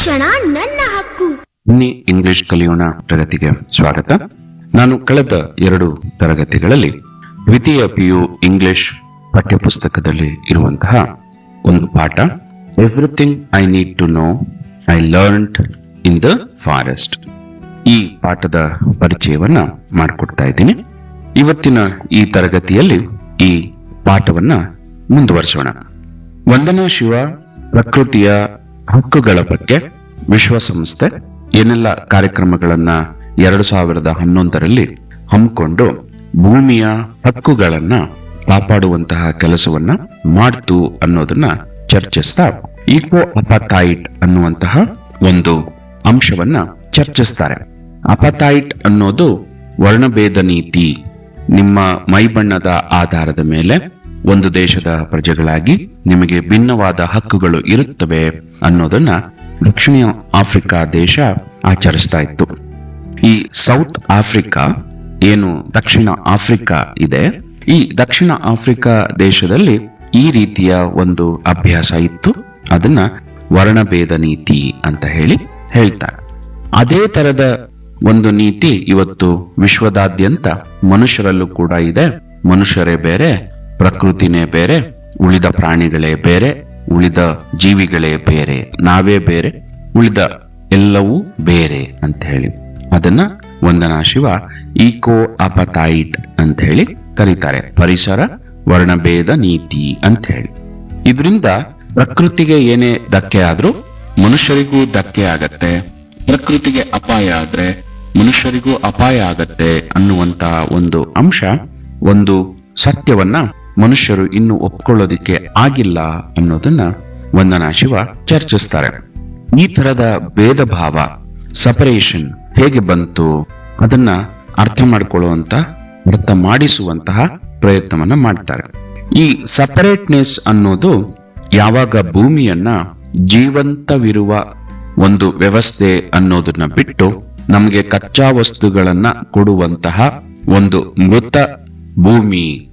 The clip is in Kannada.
ಶಿಕ್ಷಣ ನನ್ನ ಹಕ್ಕು ಬನ್ನಿ ಇಂಗ್ಲಿಷ್ ಕಲಿಯೋಣ ತರಗತಿಗೆ ಸ್ವಾಗತ ನಾನು ಕಳೆದ ಎರಡು ತರಗತಿಗಳಲ್ಲಿ ದ್ವಿತೀಯ ಪಿಯು ಇಂಗ್ಲಿಷ್ ಪಠ್ಯಪುಸ್ತಕದಲ್ಲಿ ಇರುವಂತಹ ಒಂದು ಪಾಠ everything I need to know I learned in the forest ಈ ಪಾಠದ ಪರಿಚಯವನ್ನ ಮಾಡಿಕೊಡ್ತಾ ಇದ್ದೀನಿ ಇವತ್ತಿನ ಈ ತರಗತಿಯಲ್ಲಿ ಈ ಪಾಠವನ್ನ ಮುಂದುವರಿಸೋಣ ವಂದನಾ ಶಿವ ಪ್ರಕೃತಿಯ ಹಕ್ಕುಗಳ ಬಗ್ಗೆ ವಿಶ್ವಸಂಸ್ಥೆ ಏನೆಲ್ಲ ಕಾರ್ಯಕ್ರಮಗಳನ್ನ ಎರಡು ಸಾವಿರದ ಹನ್ನೊಂದರಲ್ಲಿ ಹಮ್ಮಿಕೊಂಡು ಭೂಮಿಯ ಹಕ್ಕುಗಳನ್ನ ಕಾಪಾಡುವಂತಹ ಕೆಲಸವನ್ನ ಮಾಡ್ತು ಅನ್ನೋದನ್ನ ಚರ್ಚಿಸ್ತಾ ಈಕೋ ಅಪಥೈಟ್ ಅನ್ನುವಂತಹ ಒಂದು ಅಂಶವನ್ನ ಚರ್ಚಿಸ್ತಾರೆ ಅಪಥೈಟ್ ಅನ್ನೋದು ವರ್ಣಭೇದ ನೀತಿ ನಿಮ್ಮ ಮೈಬಣ್ಣದ ಆಧಾರದ ಮೇಲೆ ಒಂದು ದೇಶದ ಪ್ರಜೆಗಳಾಗಿ ನಿಮಗೆ ಭಿನ್ನವಾದ ಹಕ್ಕುಗಳು ಇರುತ್ತವೆ ಅನ್ನೋದನ್ನ ದಕ್ಷಿಣ ಆಫ್ರಿಕಾ ದೇಶ ಆಚರಿಸ್ತಾ ಇತ್ತು ಈ ಸೌತ್ ಆಫ್ರಿಕಾ ಏನು ದಕ್ಷಿಣ ಆಫ್ರಿಕಾ ಇದೆ ಈ ದಕ್ಷಿಣ ಆಫ್ರಿಕಾ ದೇಶದಲ್ಲಿ ಈ ರೀತಿಯ ಒಂದು ಅಭ್ಯಾಸ ಇತ್ತು ಅದನ್ನ ವರ್ಣಭೇದ ನೀತಿ ಅಂತ ಹೇಳಿ ಹೇಳ್ತಾರೆ ಅದೇ ತರದ ಒಂದು ನೀತಿ ಇವತ್ತು ವಿಶ್ವದಾದ್ಯಂತ ಮನುಷ್ಯರಲ್ಲೂ ಕೂಡ ಇದೆ ಮನುಷ್ಯರೇ ಬೇರೆ ಪ್ರಕೃತಿನೇ ಬೇರೆ ಉಳಿದ ಪ್ರಾಣಿಗಳೇ ಬೇರೆ ಉಳಿದ ಜೀವಿಗಳೇ ಬೇರೆ ನಾವೇ ಬೇರೆ ಉಳಿದ ಎಲ್ಲವೂ ಬೇರೆ ಅಂತ ಹೇಳಿ ಅದನ್ನ ವಂದನಾ ಶಿವ ಈಕೋ ಅಪಥೈಟ್ ಅಂತ ಹೇಳಿ ಕರೀತಾರೆ ಪರಿಸರ ವರ್ಣಭೇದ ನೀತಿ ಅಂತ ಹೇಳಿ ಇದರಿಂದ ಪ್ರಕೃತಿಗೆ ಏನೇ ಧಕ್ಕೆ ಆದ್ರೂ ಮನುಷ್ಯರಿಗೂ ಧಕ್ಕೆ ಆಗತ್ತೆ ಪ್ರಕೃತಿಗೆ ಅಪಾಯ ಆದ್ರೆ ಮನುಷ್ಯರಿಗೂ ಅಪಾಯ ಆಗತ್ತೆ ಅನ್ನುವಂತ ಒಂದು ಅಂಶ ಒಂದು ಸತ್ಯವನ್ನ ಮನುಷ್ಯರು ಇನ್ನು ಒಪ್ಕೊಳ್ಳೋದಿಕ್ಕೆ ಆಗಿಲ್ಲ ಅನ್ನೋದನ್ನ ವಂದನಾ ಶಿವ ಚರ್ಚಿಸ್ತಾರೆ ಈ ತರದ ಭೇದ ಭಾವ ಸಪರೇಷನ್ ಹೇಗೆ ಬಂತು ಅದನ್ನ ಅರ್ಥ ಮಾಡ್ಕೊಳ್ಳುವಂತ ಅರ್ಥ ಮಾಡಿಸುವಂತಹ ಪ್ರಯತ್ನವನ್ನ ಮಾಡ್ತಾರೆ ಈ ಸಪರೇಟ್ನೆಸ್ ಅನ್ನೋದು ಯಾವಾಗ ಭೂಮಿಯನ್ನ ಜೀವಂತವಿರುವ ಒಂದು ವ್ಯವಸ್ಥೆ ಅನ್ನೋದನ್ನ ಬಿಟ್ಟು ನಮಗೆ ಕಚ್ಚಾ ವಸ್ತುಗಳನ್ನ ಕೊಡುವಂತಹ ಒಂದು ಮೃತ ಭೂಮಿ